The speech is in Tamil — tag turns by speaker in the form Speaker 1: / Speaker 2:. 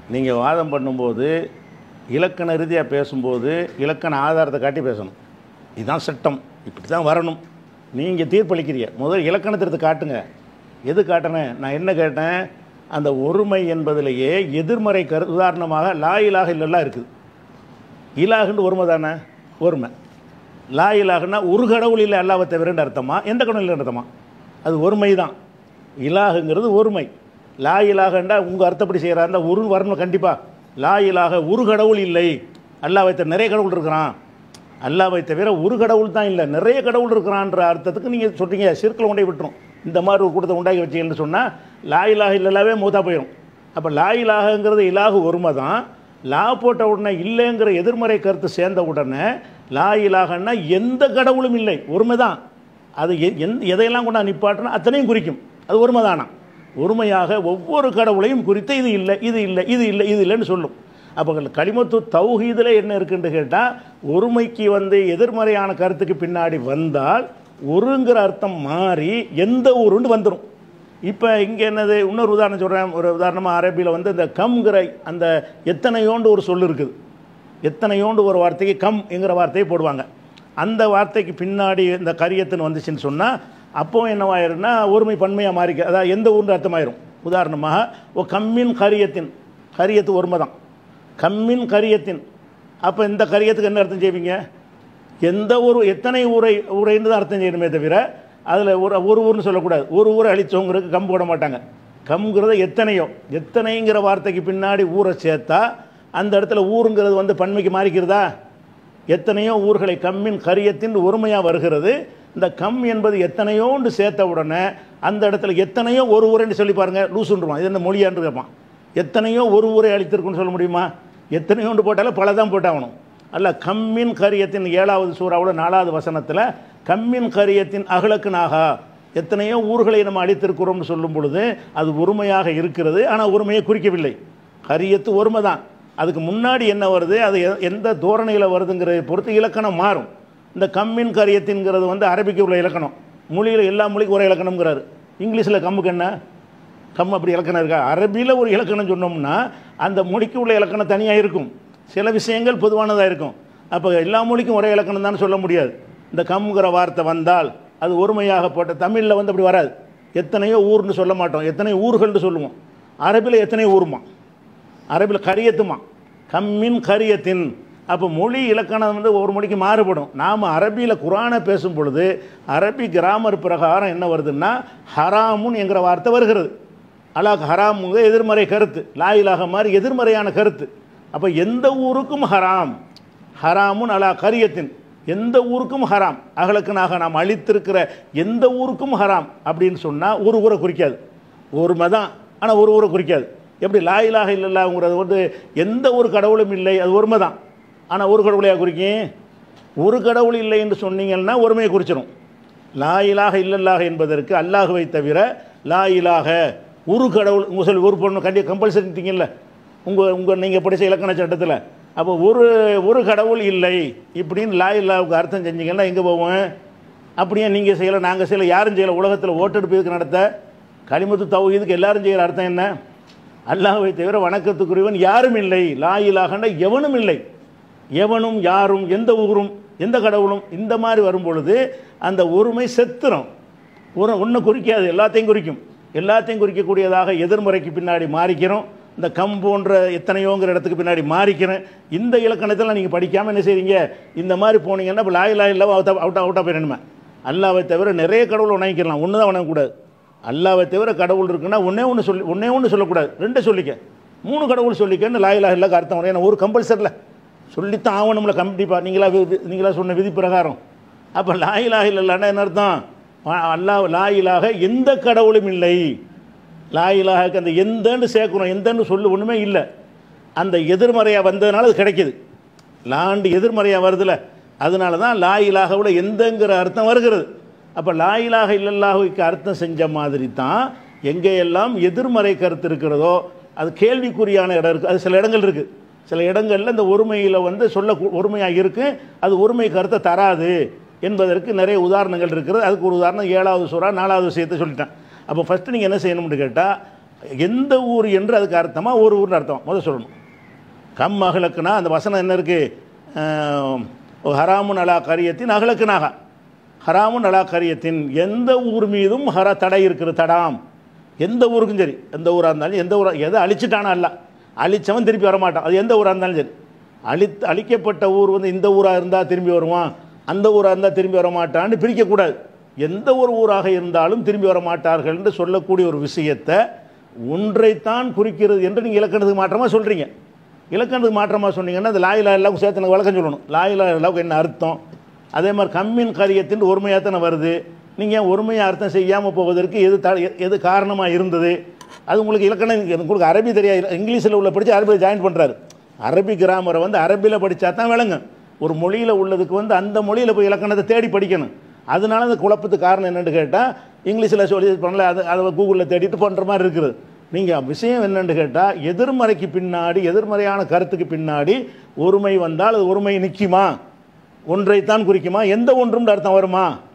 Speaker 1: நீங்கள் வாதம் பண்ணும்போது இலக்கண ரீதியாக பேசும்போது இலக்கண ஆதாரத்தை காட்டி பேசணும் இதுதான் சட்டம் இப்படி தான் வரணும் நீங்கள் தீர்ப்பளிக்கிறீங்க முதல் இலக்கணத்திற்கு காட்டுங்க எது காட்டினேன் நான் என்ன கேட்டேன் அந்த ஒருமை என்பதிலேயே எதிர்மறை கரு உதாரணமாக லா இலாக இல்லெல்லாம் இருக்குது இலாகுன்னு ஒருமை தானே ஒருமை லா இலாகுன்னா ஒரு கடவுள் இல்லை அல்லாவை தவிரன்னு அர்த்தமா எந்த கடவுள் இல்லைன்னு அர்த்தமா அது ஒருமை தான் இலாகுங்கிறது ஒருமை லா இலாகண்டா உங்கள் அர்த்தப்படி செய்கிறா இருந்தால் ஒரு வரணும் கண்டிப்பாக லா இலாக ஒரு கடவுள் இல்லை அல்லாவை தவிர நிறைய கடவுள் இருக்கிறான் அல்லாவை தவிர ஒரு கடவுள் தான் இல்லை நிறைய கடவுள் இருக்கிறான்ற அர்த்தத்துக்கு நீங்கள் சொல்கிறீங்க சிற்கில் கொண்டே விட்டுரும் இந்த மாதிரி ஒரு கூட்டத்தை உண்டாக்கி வச்சீங்கன்னு சொன்னால் லா இலாக இல்லலாவே மூத்தா போயிடும் அப்போ லா இலாகங்கிறது இலாகு ஒருமை தான் லா போட்ட உடனே இல்லைங்கிற எதிர்மறை கருத்து சேர்ந்த உடனே லா இலாகன்னா எந்த கடவுளும் இல்லை ஒருமை தான் அது எ- எந்த எதையெல்லாம் கொண்டா நிப்பாட்டினா அத்தனையும் குறிக்கும் அது ஒருமை தானா ஒருமையாக ஒவ்வொரு கடவுளையும் குறித்து இது இல்லை இது இல்லை இது இல்லை இது இல்லைன்னு சொல்லும் அப்போ களிமத்து தௌஹீதில் என்ன இருக்குன்னு கேட்டால் ஒருமைக்கு வந்து எதிர்மறையான கருத்துக்கு பின்னாடி வந்தால் ஒருங்கிற அர்த்தம் மாறி எந்த ஊருன்னு வந்துடும் இப்போ இங்கே என்னது இன்னொரு உதாரணம் சொல்கிறேன் ஒரு உதாரணமாக அரபியில் வந்து இந்த கம்ங்கிற அந்த எத்தனையோண்டு ஒரு சொல் இருக்குது எத்தனையோண்டு ஒரு வார்த்தைக்கு கம் என்கிற வார்த்தையை போடுவாங்க அந்த வார்த்தைக்கு பின்னாடி இந்த கரியத்துன்னு வந்துச்சுன்னு சொன்னால் அப்போ என்னவாயிருன்னா ஒருமை பன்மையாக மாறிக்க அதாவது எந்த ஊர்னு அர்த்தமாயிரும் உதாரணமாக ஓ கம்மின் கரியத்தின் கரியத்து ஒருமை தான் கம்மின் கரியத்தின் அப்போ இந்த கரியத்துக்கு என்ன அர்த்தம் செய்வீங்க எந்த ஒரு எத்தனை ஊரை ஊரைன்னு தான் அர்த்தம் செய்யணுமே தவிர அதில் ஒரு ஒரு ஊர்னு சொல்லக்கூடாது ஒரு ஊரை அழிச்சவங்களுக்கு கம் போட மாட்டாங்க கம்ங்கிறத எத்தனையோ எத்தனைங்கிற வார்த்தைக்கு பின்னாடி ஊரை சேர்த்தா அந்த இடத்துல ஊருங்கிறது வந்து பன்மைக்கு மாறிக்கிறதா எத்தனையோ ஊர்களை கம்மின் கரியத்தின் ஒருமையாக வருகிறது இந்த கம் என்பது எத்தனையோண்டு சேர்த்த உடனே அந்த இடத்துல எத்தனையோ ஒரு ஊரைன்னு சொல்லி பாருங்க லூசுன்றுவான் இது என்ன மொழியான்னு கேட்பான் எத்தனையோ ஒரு ஊரை அழித்திருக்குன்னு சொல்ல முடியுமா எத்தனையோண்டு போட்டாலும் பல தான் போட்டாகணும் அல்ல கம்மின் கரியத்தின் ஏழாவது சூறாவோட நாலாவது வசனத்தில் கம்மின் கரியத்தின் அகலக்குனாகா எத்தனையோ ஊர்களை நம்ம அழித்திருக்கிறோம்னு சொல்லும் பொழுது அது ஒருமையாக இருக்கிறது ஆனால் ஒருமையை குறிக்கவில்லை கரியத்து ஒருமை தான் அதுக்கு முன்னாடி என்ன வருது அது எ- எந்த தோரணையில் வருதுங்கிறதை பொறுத்து இலக்கணம் மாறும் இந்த கம்மின் கரியத்தின்கிறது வந்து அரபிக்கு உள்ள இலக்கணம் மொழியில் எல்லா மொழிக்கும் ஒரே இலக்கணம்ங்கிறாரு இங்கிலீஷில் கம்முக்கு என்ன கம் அப்படி இலக்கணம் இருக்கா அரபியில் ஒரு இலக்கணம் சொன்னோம்னா அந்த மொழிக்கு உள்ள இலக்கணம் தனியாக இருக்கும் சில விஷயங்கள் பொதுவானதாக இருக்கும் அப்போ எல்லா மொழிக்கும் ஒரே இலக்கணம் தான் சொல்ல முடியாது இந்த கம்ங்கிற வார்த்தை வந்தால் அது ஒருமையாக போட்ட தமிழில் வந்து அப்படி வராது எத்தனையோ ஊர்னு சொல்ல மாட்டோம் எத்தனையோ ஊர்கள்னு சொல்லுவோம் அரபியில் எத்தனையோ ஊருமா அரபியில் கரியத்துமா கம்மின் கரியத்தின் அப்போ மொழி இலக்கணம் வந்து ஒரு மொழிக்கு மாறுபடும் நாம் அரபியில் குரானை பேசும் பொழுது அரபி கிராமர் பிரகாரம் என்ன வருதுன்னா ஹராமுன் என்கிற வார்த்தை வருகிறது அலாக் ஹராமுங்க எதிர்மறை கருத்து லாயிலாக மாதிரி எதிர்மறையான கருத்து அப்போ எந்த ஊருக்கும் ஹராம் ஹராமுன் அலா கரியத்தின் எந்த ஊருக்கும் ஹராம் அகலக்கனாக நாம் அழித்திருக்கிற எந்த ஊருக்கும் ஹராம் அப்படின்னு சொன்னால் ஒரு ஊரை குறிக்காது ஒரு மதம் ஆனால் ஒரு ஊரை குறிக்காது எப்படி லாயிலாக இல்லல்லாங்கிறது வந்து எந்த ஒரு கடவுளும் இல்லை அது ஒருமை தான் ஆனால் ஒரு கடவுளையா குறிக்கும் ஒரு கடவுள் இல்லை என்று சொன்னீங்கன்னா ஒருமையை குறிச்சிடும் லாயிலாக இல்லல்லாக என்பதற்கு அல்லாஹுவை தவிர லாயிலாக ஒரு கடவுள் உங்கள் சொல்லி ஒரு பொண்ணு கண்டி கம்பல்சரிட்டீங்கல்ல உங்கள் உங்கள் நீங்கள் படித்த இலக்கண சட்டத்தில் அப்போ ஒரு ஒரு கடவுள் இல்லை இப்படின்னு லாயில்லாவுக்கு அர்த்தம் செஞ்சீங்கன்னா எங்கே போவோம் அப்படியே நீங்கள் செய்யலை நாங்கள் செய்யலை யாரும் செய்யலை உலகத்தில் ஓட்டெடுப்பு இதுக்கு நடத்த களிமத்து தௌஹீதுக்கு எல்லாரும் செய்கிற அர்த்தம் என்ன அல்லாஹ்வை தவிர வணக்கத்துக்குரியவன் யாரும் இல்லை லா இலாகன்னா எவனும் இல்லை எவனும் யாரும் எந்த ஊரும் எந்த கடவுளும் இந்த மாதிரி வரும் பொழுது அந்த ஒருமை செத்துரும் ஒரு ஒன்றை குறிக்காது எல்லாத்தையும் குறிக்கும் எல்லாத்தையும் குறிக்கக்கூடியதாக எதிர்மறைக்கு பின்னாடி மாறிக்கிறோம் இந்த கம் போன்ற எத்தனையோங்கிற இடத்துக்கு பின்னாடி மாறிக்கிறேன் இந்த இலக்கணத்தில் நீங்கள் படிக்காமல் என்ன செய்றீங்க இந்த மாதிரி போனீங்கன்னா இப்போ லாய் லாய் இல்லாமல் அவுட் அவுட் அவுட்டாக போயிடணுமே அல்லாவை தவிர நிறைய கடவுள் வணங்கிக்கலாம் ஒன்று தான் வணங்கக்கூடாது அல்லாவை தவிர கடவுள் இருக்குன்னா ஒன்றே ஒன்று சொல்லி ஒன்றே ஒன்று சொல்லக்கூடாது ரெண்டு சொல்லிக்க மூணு கடவுள் சொல்லிக்கன்னு லாய் லாய் இல்லாத அர்த்தம் வரும் ஏன்னா ஒரு கம்பல்சரியில் சொல்லித்தான் ஆகணும்ல கண்டிப்பாக நீங்களா வி- வி- நீங்களா சொன்ன விதி பிரகாரம் அப்போ லாயிலாக இல்லைன்னா என்ன அர்த்தம் அ- அல்லாஹ் லாயிலாக எந்த கடவுளும் இல்லை லாயிலாக அந்த எந்தன்னு சேர்க்கணும் எந்தன்னு சொல்லு ஒன்றுமே இல்லை அந்த எதிர்மறையாக வந்ததுனால அது கிடைக்கிது லாண்டு எதிர்மறையாக வருதுல அதனால தான் லாயிலாக விட எந்தங்கிற அர்த்தம் வருகிறது அப்போ லாயிலாக இல்லல்லாஹுக்கு அர்த்தம் செஞ்ச மாதிரி தான் எங்கேயெல்லாம் எதிர்மறை கருத்து இருக்கிறதோ அது கேள்விக்குறியான இடம் இருக்குது அது சில இடங்கள் இருக்குது சில இடங்களில் இந்த ஒருமையில் வந்து சொல்ல ஒருமையாக இருக்கு அது ஒருமை கருத்தை தராது என்பதற்கு நிறைய உதாரணங்கள் இருக்கிறது அதுக்கு ஒரு உதாரணம் ஏழாவது சூறா நாலாவது விஷயத்தை சொல்லிட்டேன் அப்போ ஃபஸ்ட்டு நீங்கள் என்ன செய்யணும்னு கேட்டால் எந்த ஊர் என்று அதுக்கு அர்த்தமா ஒரு ஊர்னு அர்த்தம் முதல் சொல்லணும் கம் அகலக்குனா அந்த வசனம் என்ன இருக்குது ஹராமுன் அலா கரியத்தின் அகலக்குனாக ஹராமுன் அலா கரியத்தின் எந்த ஊர் மீதும் ஹர தடை இருக்குது தடாம் எந்த ஊருக்கும் சரி எந்த ஊராக இருந்தாலும் எந்த ஊரா எதை அழிச்சிட்டானா அல்ல அழிச்சவன் திருப்பி வரமாட்டான் அது எந்த ஊராக இருந்தாலும் சரி அழி அழிக்கப்பட்ட ஊர் வந்து இந்த ஊராக இருந்தால் திரும்பி வருவான் அந்த ஊராக இருந்தால் திரும்பி வரமாட்டான்னு பிரிக்கக்கூடாது எந்த ஒரு ஊராக இருந்தாலும் திரும்பி வர மாட்டார்கள் என்று சொல்லக்கூடிய ஒரு விஷயத்தை ஒன்றைத்தான் குறிக்கிறது என்று நீங்கள் இலக்கணத்துக்கு மாற்றமாக சொல்கிறீங்க இலக்கணத்துக்கு மாற்றமாக சொன்னீங்கன்னா அந்த லாயிலா எல்லாவுக்கும் சேர்த்து எனக்கு விளக்கம் சொல்லணும் லாயிலா எல்லாவுக்கு என்ன அர்த்தம் அதே மாதிரி கம்மின் காரியத்தின் ஒருமையாக தானே வருது நீங்கள் ஒருமையாக அர்த்தம் செய்யாமல் போவதற்கு எது த எது காரணமாக இருந்தது அது உங்களுக்கு இலக்கணம் உங்களுக்கு அரபி தெரியாது இங்கிலீஷில் உள்ள படித்து அரபியில் ஜாயின் பண்ணுறாரு அரபி கிராமரை வந்து அரபியில் படித்தா தான் விளங்கும் ஒரு மொழியில் உள்ளதுக்கு வந்து அந்த மொழியில் போய் இலக்கணத்தை தேடி படிக்கணும் அதனால அந்த குழப்பத்துக்கு காரணம் என்னென்னு கேட்டால் இங்கிலீஷில் சொல்லி பண்ணல அது அதை கூகுளில் தேடிட்டு பண்ணுற மாதிரி இருக்குது நீங்கள் விஷயம் என்னென்னு கேட்டால் எதிர்மறைக்கு பின்னாடி எதிர்மறையான கருத்துக்கு பின்னாடி ஒருமை வந்தால் அது ஒருமை நிற்குமா ஒன்றைத்தான் குறிக்குமா எந்த ஒன்றும் அர்த்தம் வருமா